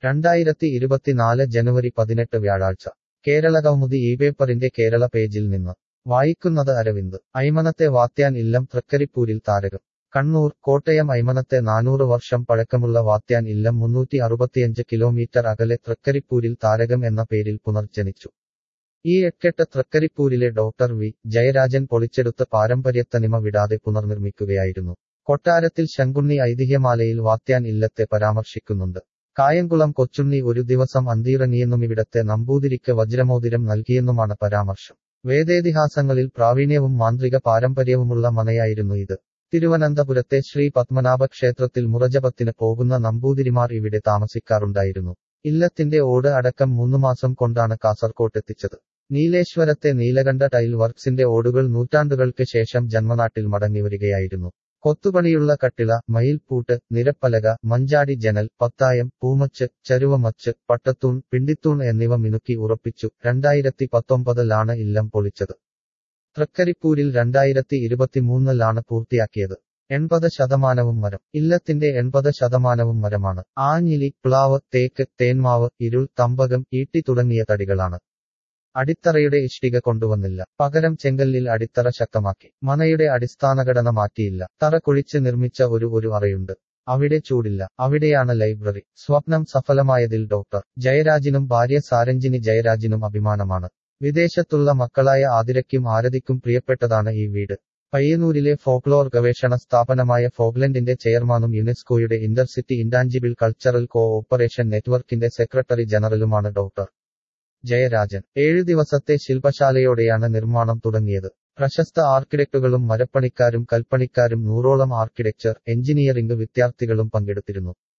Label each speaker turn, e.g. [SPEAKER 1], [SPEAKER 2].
[SPEAKER 1] രണ്ടായിരത്തി ഇരുപത്തിനാല് ജനുവരി പതിനെട്ട് വ്യാഴാഴ്ച കേരള കൗമുദി ഈ പേപ്പറിന്റെ കേരള പേജിൽ നിന്ന് വായിക്കുന്നത് അരവിന്ദ് ഐമനത്തെ വാത്യാൻ ഇല്ലം തൃക്കരിപ്പൂരിൽ താരകം കണ്ണൂർ കോട്ടയം ഐമനത്തെ നാനൂറ് വർഷം പഴക്കമുള്ള വാത്യാൻ ഇല്ലം മുന്നൂറ്റി അറുപത്തിയഞ്ച് കിലോമീറ്റർ അകലെ തൃക്കരിപ്പൂരിൽ താരകം എന്ന പേരിൽ പുനർജനിച്ചു ഈ എട്ടെട്ട് തൃക്കരിപ്പൂരിലെ ഡോക്ടർ വി ജയരാജൻ പൊളിച്ചെടുത്ത പാരമ്പര്യത്തനിമ വിടാതെ പുനർനിർമ്മിക്കുകയായിരുന്നു കൊട്ടാരത്തിൽ ശങ്കുണ്ണി ഐതിഹ്യമാലയിൽ വാത്യാൻ ഇല്ലത്തെ പരാമർശിക്കുന്നുണ്ട് കായംകുളം കൊച്ചുണ്ണി ഒരു ദിവസം അന്തിയിറങ്ങിയെന്നും ഇവിടത്തെ നമ്പൂതിരിക്ക് വജ്രമോതിരം നൽകിയെന്നുമാണ് പരാമർശം വേദേതിഹാസങ്ങളിൽ പ്രാവീണ്യവും മാന്ത്രിക പാരമ്പര്യവുമുള്ള മനയായിരുന്നു ഇത് തിരുവനന്തപുരത്തെ ശ്രീ പത്മനാഭ ക്ഷേത്രത്തിൽ മുറജപത്തിന് പോകുന്ന നമ്പൂതിരിമാർ ഇവിടെ താമസിക്കാറുണ്ടായിരുന്നു ഇല്ലത്തിന്റെ ഓട് അടക്കം മൂന്നു മാസം കൊണ്ടാണ് കാസർകോട്ടെത്തിച്ചത് നീലേശ്വരത്തെ നീലകണ്ഠ ടൈൽ വർക്സിന്റെ ഓടുകൾ നൂറ്റാണ്ടുകൾക്ക് ശേഷം ജന്മനാട്ടിൽ മടങ്ങിവരികയായിരുന്നു കൊത്തുപണിയുള്ള കട്ടിള മയിൽപ്പൂട്ട് നിരപ്പലക മഞ്ചാടി ജനൽ പത്തായം പൂമച്ച് ചരുവമച്ച് പട്ടത്തൂൺ പിണ്ടിത്തൂൺ എന്നിവ മിനുക്കി ഉറപ്പിച്ചു രണ്ടായിരത്തി പത്തൊമ്പതിലാണ് ഇല്ലം പൊളിച്ചത് തൃക്കരിപ്പൂരിൽ രണ്ടായിരത്തി ഇരുപത്തിമൂന്നിലാണ് പൂർത്തിയാക്കിയത് എൺപത് ശതമാനവും മരം ഇല്ലത്തിന്റെ എൺപത് ശതമാനവും മരമാണ് ആഞ്ഞിലി പ്ലാവ് തേക്ക് തേന്മാവ് ഇരുൾ തമ്പകം ഈട്ടി തുടങ്ങിയ തടികളാണ് അടിത്തറയുടെ ഇഷ്ടിക കൊണ്ടുവന്നില്ല പകരം ചെങ്കല്ലിൽ അടിത്തറ ശക്തമാക്കി മനയുടെ അടിസ്ഥാനഘടന മാറ്റിയില്ല തറ കുഴിച്ച് നിർമ്മിച്ച ഒരു ഒരു അറയുണ്ട് അവിടെ ചൂടില്ല അവിടെയാണ് ലൈബ്രറി സ്വപ്നം സഫലമായതിൽ ഡോക്ടർ ജയരാജിനും ഭാര്യ സാരഞ്ജിനി ജയരാജിനും അഭിമാനമാണ് വിദേശത്തുള്ള മക്കളായ ആതിരയ്ക്കും ആരതിക്കും പ്രിയപ്പെട്ടതാണ് ഈ വീട് പയ്യന്നൂരിലെ ഫോക്ലോർ ഗവേഷണ സ്ഥാപനമായ ഫോഗ്ലൻഡിന്റെ ചെയർമാനും യുനെസ്കോയുടെ intercity intangible cultural cooperation നെറ്റ്വർക്കിന്റെ സെക്രട്ടറി ജനറലുമാണ് ഡോക്ടർ ജയരാജൻ ഏഴു ദിവസത്തെ ശില്പശാലയോടെയാണ് നിർമ്മാണം തുടങ്ങിയത് പ്രശസ്ത ആർക്കിടെക്റ്റുകളും മരപ്പണിക്കാരും കൽപ്പണിക്കാരും നൂറോളം ആർക്കിടെക്ചർ എഞ്ചിനീയറിംഗ് വിദ്യാർത്ഥികളും പങ്കെടുത്തിരുന്നു